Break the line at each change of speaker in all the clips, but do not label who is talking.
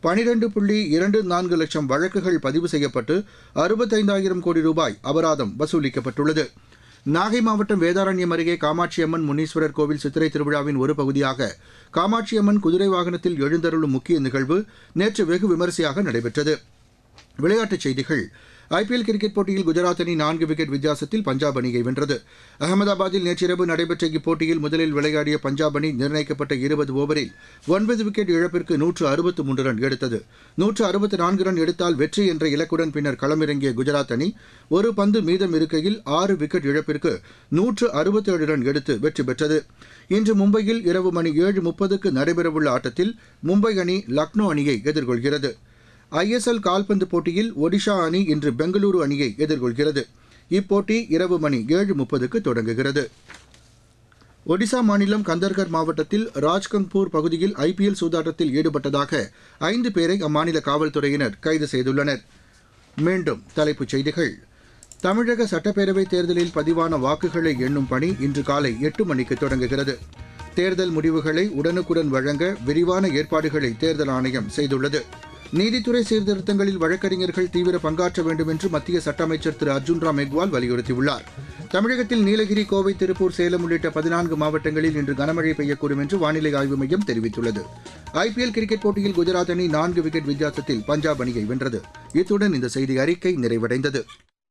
பனிரெண்டு புள்ளி இரண்டு நான்கு லட்சம் வழக்குகள் பதிவு செய்யப்பட்டு அறுபத்தைந்தாயிரம் கோடி ரூபாய் அபராதம் வசூலிக்கப்பட்டுள்ளது நாகை மாவட்டம் வேதாரண்யம் அருகே காமாட்சியம்மன் முனீஸ்வரர் கோவில் சித்திரை திருவிழாவின் ஒரு பகுதியாக காமாட்சியம்மன் குதிரை வாகனத்தில் எழுந்தருளும் முக்கிய நிகழ்வு நேற்று வெகு விமரிசையாக நடைபெற்றது விளையாட்டுச் செய்திகள் ஐபிஎல் கிரிக்கெட் போட்டியில் குஜராத் அணி நான்கு விக்கெட் வித்தியாசத்தில் பஞ்சாப் அணியை வென்றது அகமதாபாத்தில் நேற்றிரவு நடைபெற்ற இப்போட்டியில் முதலில் விளையாடிய பஞ்சாப் அணி நிர்ணயிக்கப்பட்ட இருபது ஓவரில் ஒன்பது விக்கெட் இழப்பிற்கு நூற்று அறுபத்து மூன்று ரன் எடுத்தது நூற்று அறுபத்து நான்கு ரன் எடுத்தால் வெற்றி என்ற இலக்குடன் பின்னர் களமிறங்கிய குஜராத் அணி ஒரு பந்து மீதம் இருக்கையில் ஆறு விக்கெட் இழப்பிற்கு நூற்று அறுபத்தேழு ரன் எடுத்து வெற்றி பெற்றது இன்று மும்பையில் இரவு மணி ஏழு முப்பதுக்கு நடைபெறவுள்ள ஆட்டத்தில் மும்பை அணி லக்னோ அணியை எதிர்கொள்கிறது ஐஎஸ்எல் கால்பந்து போட்டியில் ஒடிஷா அணி இன்று பெங்களூரு அணியை எதிர்கொள்கிறது இப்போட்டி இரவு மணி ஏழு முப்பதுக்கு தொடங்குகிறது ஒடிசா மாநிலம் கந்தர்கர் மாவட்டத்தில் ராஜ்கங்பூர் பகுதியில் ஐபிஎல் சூதாட்டத்தில் ஈடுபட்டதாக ஐந்து பேரை அம்மாநில காவல்துறையினர் கைது செய்துள்ளனர் மீண்டும் தலைப்புச் செய்திகள் தமிழக சட்டப்பேரவைத் தேர்தலில் பதிவான வாக்குகளை எண்ணும் பணி இன்று காலை எட்டு மணிக்கு தொடங்குகிறது தேர்தல் முடிவுகளை உடனுக்குடன் வழங்க விரிவான ஏற்பாடுகளை தேர்தல் ஆணையம் செய்துள்ளது நீதித்துறை சீர்திருத்தங்களில் வழக்கறிஞர்கள் தீவிர பங்காற்ற வேண்டும் என்று மத்திய சட்ட அமைச்சர் திரு அர்ஜுன் ராம் மெக்வால் வலியுறுத்தியுள்ளார் தமிழகத்தில் நீலகிரி கோவை திருப்பூர் சேலம் உள்ளிட்ட பதினான்கு மாவட்டங்களில் இன்று கனமழை பெய்யக்கூடும் என்று வானிலை ஆய்வு மையம் தெரிவித்துள்ளது ஐபிஎல் கிரிக்கெட் போட்டியில் குஜராத் அணி நான்கு விக்கெட் வித்தியாசத்தில் பஞ்சாப் அணியை வென்றது இத்துடன் இந்த செய்தி அறிக்கை நிறைவடைந்தது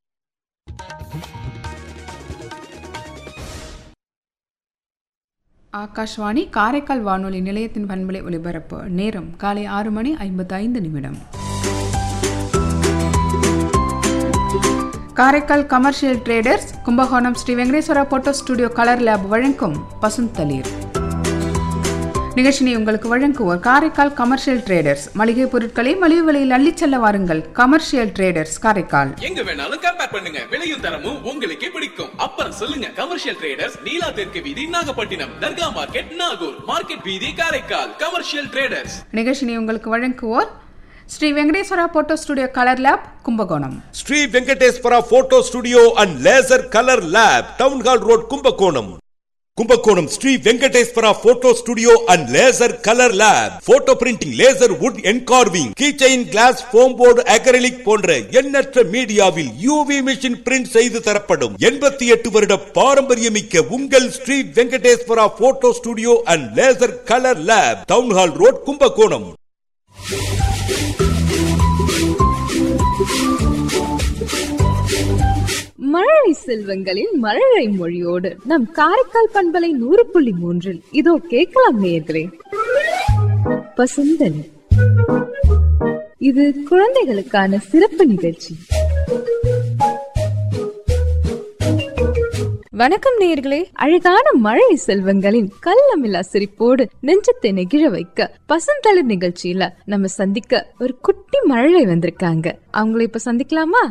ஆகாஷ்வாணி காரைக்கால் வானொலி நிலையத்தின் பண்பலை ஒலிபரப்பு நேரம் காலை ஆறு மணி ஐம்பத்தைந்து நிமிடம் Karaikal commercial traders Kumbakonam Shri Venkateswara photo studio colour lab வழங்கும் பசுந்தளிர் நிகழ்ச்சியை உங்களுக்கு வழங்குவோர் காரைக்கால் கமர்ஷியல் ட்ரேடர்ஸ் மளிகை பொருட்களை மலிவு விலையில் அள்ளிச் செல்ல வாருங்கள் கமர்ஷியல் ட்ரேடர்ஸ் காரைக்கால்
எங்க வேணாலும் கம்பேர் பண்ணுங்க விலையும் தரமும் உங்களுக்கே பிடிக்கும் அப்புறம் சொல்லுங்க கமர்ஷியல் ட்ரேடர்ஸ் நீலா தெற்கு வீதி நாகப்பட்டினம் தர்கா மார்க்கெட் நாகூர் மார்க்கெட் வீதி காரைக்கால் கமர்ஷியல் ட்ரேடர்ஸ்
நிகழ்ச்சியை உங்களுக்கு வழங்குவோர் Shri Venkateswara photo studio colour lab Kumbakonam
Shri Venkateswara photo studio and laser colour lab town hall road Kumbakonam Kumbakonam Shri Venkateswara photo studio and laser colour lab photo printing laser wood engraving keychain glass foam board acrylic போன்ற எண்ணற்ற மீடியாவில் UV machine print செய்து தரப்படும் எண்பத்தி எட்டு வருட பாரம்பரியமிக்க உங்கள் Shri Venkateswara photo studio and laser colour lab town hall road Kumbakonam
மழலை செல்வங்களின் மழலை மொழியோடு நம் காரைக்கால் பண்பலை நூறு புள்ளி மூன்றில் இதோ கேட்கலாம் நேயர்களே பசுந்தனி இது குழந்தைகளுக்கான சிறப்பு நிகழ்ச்சி வணக்கம் நேயர்களே அழகான மழை செல்வங்களின் கள்ளமில்லா சிரிப்போடு நெஞ்சத்தை நெகிழ வைக்க பசுந்தளிர் நிகழ்ச்சியில நம்ம சந்திக்க ஒரு குட்டி மழலை வந்திருக்காங்க அவங்கள இப்ப சந்திக்கலாமா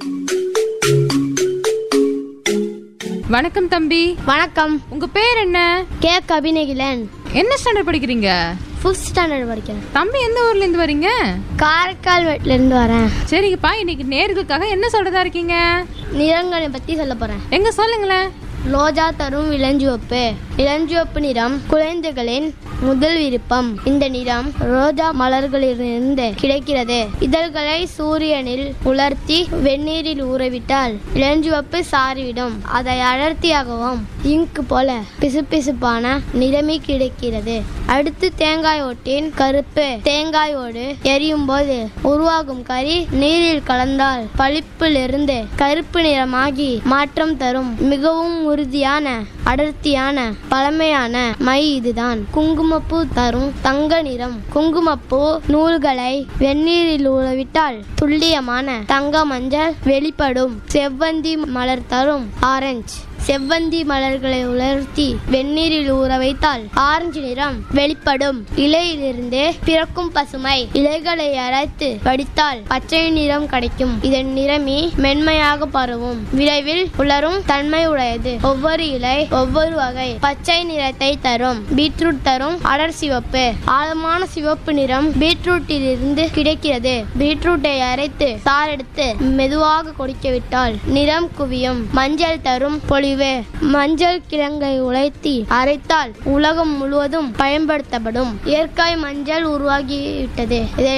வணக்கம் தம்பி
வணக்கம்
உங்க பேர் என்ன
கே கபிநகிலன்
என்ன ஸ்டாண்டர்ட் படிக்கிறீங்க
ஃபிஃப்த் ஸ்டாண்டர்ட் படிக்கிறேன்
தம்பி எந்த ஊர்ல இருந்து வரீங்க
காரைக்கால் இருந்து வரேன்
சரிங்கப்பா இன்னைக்கு நேர்களுக்காக என்ன சொல்றதா இருக்கீங்க
நிறங்களை பற்றி சொல்ல போகிறேன்
எங்க சொல்லுங்களேன்
ரோஜா தரும் இளஞ்சிவப்பு இளஞ்சிவப்பு நிறம் குழந்தைகளின் முதல் விருப்பம் இந்த நிறம் ரோஜா மலர்களிலிருந்து கிடைக்கிறது இதழ்களை சூரியனில் உலர்த்தி வெந்நீரில் ஊறவிட்டால் இளஞ்சிவப்பு சாறிவிடும் அதை அடர்த்தியாகவும் இங்கு போல பிசுபிசுப்பான நிறமி கிடைக்கிறது அடுத்து தேங்காய் ஓட்டின் கருப்பு தேங்காயோடு எரியும் போது உருவாகும் கரி நீரில் கலந்தால் பளிப்பிலிருந்து கருப்பு நிறமாகி மாற்றம் தரும் மிகவும் உறுதியான அடர்த்தியான பழமையான மை இதுதான் குங்குமப்பூ தரும் தங்க நிறம் குங்குமப்பூ நூல்களை வெந்நீரில் ஊறவிட்டால் துல்லியமான தங்க மஞ்சள் வெளிப்படும் செவ்வந்தி மலர் தரும் ஆரஞ்சு செவ்வந்தி மலர்களை உலர்த்தி வெந்நீரில் ஊற வைத்தால் ஆரஞ்சு நிறம் வெளிப்படும் இலையிலிருந்து பிறக்கும் பசுமை இலைகளை அரைத்து வடித்தால் பச்சை நிறம் கிடைக்கும் இதன் நிறமி மென்மையாக பரவும் விரைவில் உலரும் தன்மை உடையது ஒவ்வொரு இலை ஒவ்வொரு வகை பச்சை நிறத்தை தரும் பீட்ரூட் தரும் அடர் சிவப்பு ஆழமான சிவப்பு நிறம் பீட்ரூட்டில் இருந்து கிடைக்கிறது பீட்ரூட்டை அரைத்து சாரெடுத்து மெதுவாக கொதிக்க விட்டால் நிறம் குவியும் மஞ்சள் தரும் பொலிவு மஞ்சள் கிழங்கை உழைத்தி அரைத்தால் உலகம் முழுவதும் பயன்படுத்தப்படும் இயற்கை மஞ்சள் உருவாகிவிட்டது இதை